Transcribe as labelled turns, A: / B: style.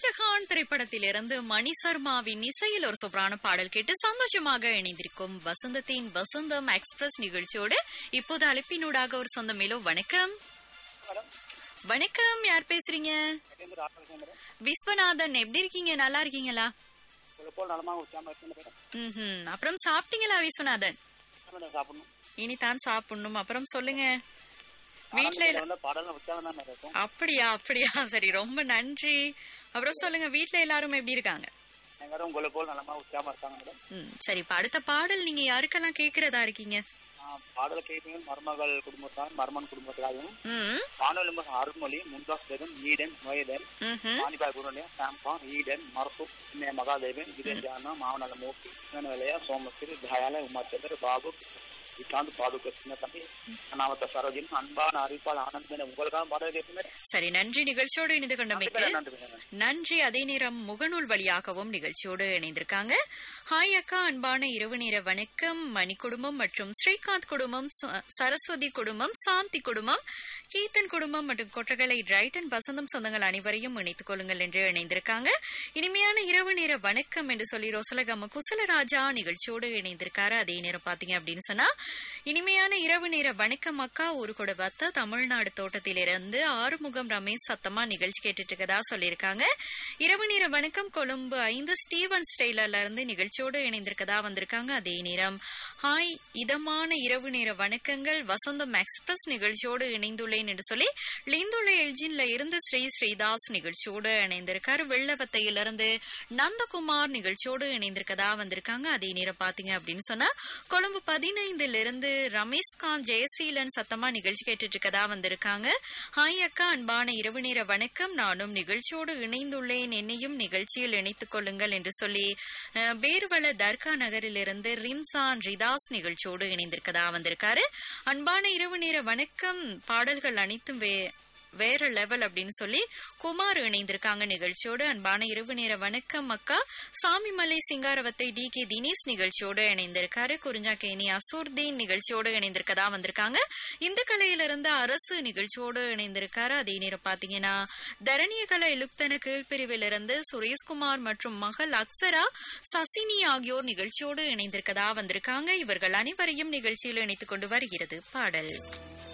A: ஷாஜஹான் திரைப்படத்திலிருந்து மணி சர்மாவின் இசையில் ஒரு சூப்பரான பாடல் கேட்டு சந்தோஷமாக இணைந்திருக்கும் வசந்தத்தின் வசந்தம் எக்ஸ்பிரஸ் நிகழ்ச்சியோடு இப்போது அழைப்பினூடாக ஒரு சொந்த மேலோ வணக்கம்
B: மேடம்
A: வணக்கம் யார் பேசுறீங்க
B: எங்கேருந்து ஆட்டோ இருக்கேன் மேடம்
A: விஸ்வநாதன் எப்படி இருக்கீங்க நல்லா இருக்கீங்களா
B: உங்களை போல் நலமாக உச்சாம இருக்கேன் மேடம்
A: ம்ஹும். அப்புறம் சாப்பிட்டீங்களா விஸ்வநாதன்
B: என்ன மேடம் சாப்பிடணும்
A: இனிதான் சாப்பிடணும் அப்புறம் சொல்லுங்க வீட்ல
B: ஆரம்பத்துல வந்து பாடலாம் உச்சாமம் தான் மேடம் இருக்கும்
A: அப்படியா அப்படியா சரி ரொம்ப நன்றி அப்புறம் சொல்லுங்க வீட்ல எல்லாரும் எப்படி இருக்காங்க
B: எல்லாரும் உங்களை போல் நலமாக உச்சாம இருக்காங்க மேடம்
A: ம், சரி இப்ப அடுத்த பாடல் நீங்க யாருக்கெல்லாம் கேக்குறதா இருக்கீங்க
B: ஆஹ் பாடலை கேட்பீங்க மருமகள் குடும்பத்தான் மருமன் குடும்பத்திலாகவும்
A: ம்
B: வானொலி மகன் அருள்மொழி முந்தாஸ் பேகம் ஈடன் நோயதன்
A: ம்ஹும்.
B: மாணிபாய் குருநிலையம் சாம்பா ஈடன் மரசூப் இன்னய மகாதேவன் விஜயன் ஜானா மாவனல மூர்த்தி சிவனவலய சோமஸ்ரீ தயால உமாச்சந்தர் பாபு விகாந்த் பாதுக சின்ன தம்பி அனாவத்த சரோஜின் அன்பான அறிவிப்பால் ஆனந்தன் உங்களுக்காக பாடல் கேட்பீங்க
A: சரி நன்றி நிகழ்ச்சியோடு இணைந்து கொண்டமைக்கு
B: நன்றி மேடம்
A: நன்றி அதே நேரம் முகநூல் வழியாகவும் நிகழ்ச்சியோடு இணைந்திருக்காங்க ஹாய் அக்கா அன்பான இரவு நேர வணக்கம் மணி குடும்பம் மற்றும் ஸ்ரீகாந்த் குடும்பம் ச- சரஸ்வதி குடும்பம் சாந்தி குடும்பம் கீர்த்தன் குடும்பம் மற்றும் கொற்றகளை ரைட்டன் வசந்தம் சொந்தங்கள் அனைவரையும் இணைத்துக் கொள்ளுங்கள் என்று இணைந்திருக்காங்க இனிமையான இரவு நேர வணக்கம் என்று சொல்லி ரோசலகம்ம குசலராஜா நிகழ்ச்சியோடு இணைந்திருக்காரு அதே நேரம் பாத்தீங்க அப்படின்னு சொன்னா இனிமையான இரவு நேர வணக்கம் அக்கா ஒரு கூட வத்த தமிழ்நாடு தோட்டத்திலிருந்து ஆறுமுகம் ரமேஷ் சத்தமா நிகழ்ச்சி கேட்டுட்டு இருக்கதா சொல்லியிருக்காங்க இரவு நேர வணக்கம் கொழும்பு ஐந்து ஸ்டீவன் ஸ்டெய்லர்ல இருந்து நிகழ்ச்சியோடு இணைந்திருக்கதா வந்திருக்காங்க அதே நேரம் ஹாய் இதமான இரவு நேர வணக்கங்கள் வசந்தம் எக்ஸ்பிரஸ் நிகழ்ச்சியோடு இணைந்துள்ளேன் என்று சொல்லி லிந்துள்ள எல்ஜின்ல இருந்து ஸ்ரீ ஸ்ரீதாஸ் நிகழ்ச்சியோடு இணைந்திருக்காரு வெள்ளவத்தையிலிருந்து நந்தகுமார் நிகழ்ச்சியோடு இணைந்திருக்கதா வந்திருக்காங்க அதே நேரம் பாத்தீங்க அப்படின்னு சொன்னா கொழும்பு பதினைந்துல இருந்து ரமேஷ்காந்த் ஜெயசீலன் சத்தமா நிகழ்ச்சி கேட்டுட்டு இருக்கதா வந்திருக்காங்க ஹாய் அக்கா அன்பான இரவு நேர வணக்கம் நானும் நிகழ்ச்சியோடு இணைந்துள்ளேன் என்னையும் நிகழ்ச்சியில் இணைத்துக் கொள்ளுங்கள் என்று சொல்லி அஹ், பேருவள தர்கா நகரிலிருந்து ரிம்சான் ரிதாஸ் நிகழ்ச்சியோடு இணைந்திருக்கதா வந்திருக்காரு அன்பான இரவு நேர வணக்கம் பாடல்கள் அனைத்தும் வே வேற லெவல் அப்படின்னு சொல்லி குமார் இணைந்திருக்காங்க நிகழ்ச்சியோடு அன்பான இரவு நேர வணக்கம் அக்கா சாமிமலை சிங்காரவத்தை டி கே தினேஷ் நிகழ்ச்சியோடு இணைந்திருக்காரு குறிஞ்சாக்கேணி அசூர்தீன் நிகழ்ச்சியோடு இணைந்திருக்கதா வந்திருக்காங்க இந்த கலையிலிருந்து அரசு நிகழ்ச்சியோடு இணைந்திருக்காரு அதே நேரம் பாத்தீங்கன்னா தரணியகல இலுக்தன கீழ்பிரிவிலிருந்து சுரேஷ்குமார் மற்றும் மகள் அக்ஸரா சசினி ஆகியோர் நிகழ்ச்சியோடு இணைந்திருக்கதா வந்திருக்காங்க இவர்கள் அனைவரையும் நிகழ்ச்சியில் இணைத்துக் கொண்டு வருகிறது பாடல்